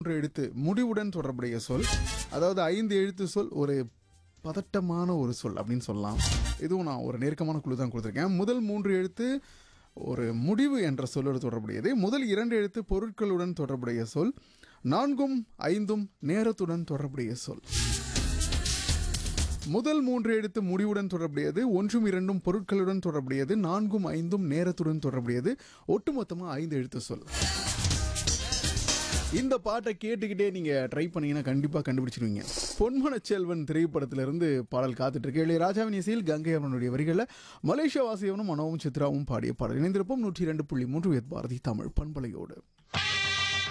மூன்று எழுத்து முடிவுடன் தொடர்புடைய சொல் அதாவது ஐந்து எழுத்து சொல் ஒரு பதட்டமான ஒரு சொல் அப்படின்னு சொல்லலாம் இதுவும் நான் ஒரு நெருக்கமான குழு தான் கொடுத்துருக்கேன் முதல் மூன்று எழுத்து ஒரு முடிவு என்ற சொல்லோடு தொடர்புடையது முதல் இரண்டு எழுத்து பொருட்களுடன் தொடர்புடைய சொல் நான்கும் ஐந்தும் நேரத்துடன் தொடர்புடைய சொல் முதல் மூன்று எழுத்து முடிவுடன் தொடர்புடையது ஒன்றும் இரண்டும் பொருட்களுடன் தொடர்புடையது நான்கும் ஐந்தும் நேரத்துடன் தொடர்புடையது ஒட்டுமொத்தமாக ஐந்து எழுத்து சொல் இந்த பாட்டை கேட்டுக்கிட்டே நீங்க ட்ரை பண்ணீங்கன்னா கண்டிப்பா கண்டுபிடிச்சிருவீங்க பொன்மன செல்வன் திரைப்படத்திலிருந்து பாடல் காத்துட்டு இருக்கு இளைய ராஜாவின் இசையில் கங்கை அவனுடைய வரிகளில் மலேசியா வாசியவனும் மனோவும் சித்ராவும் பாடிய பாடல் இணைந்திருப்போம் நூற்றி இரண்டு புள்ளி மூன்று பாரதி தமிழ் பண்பலையோடு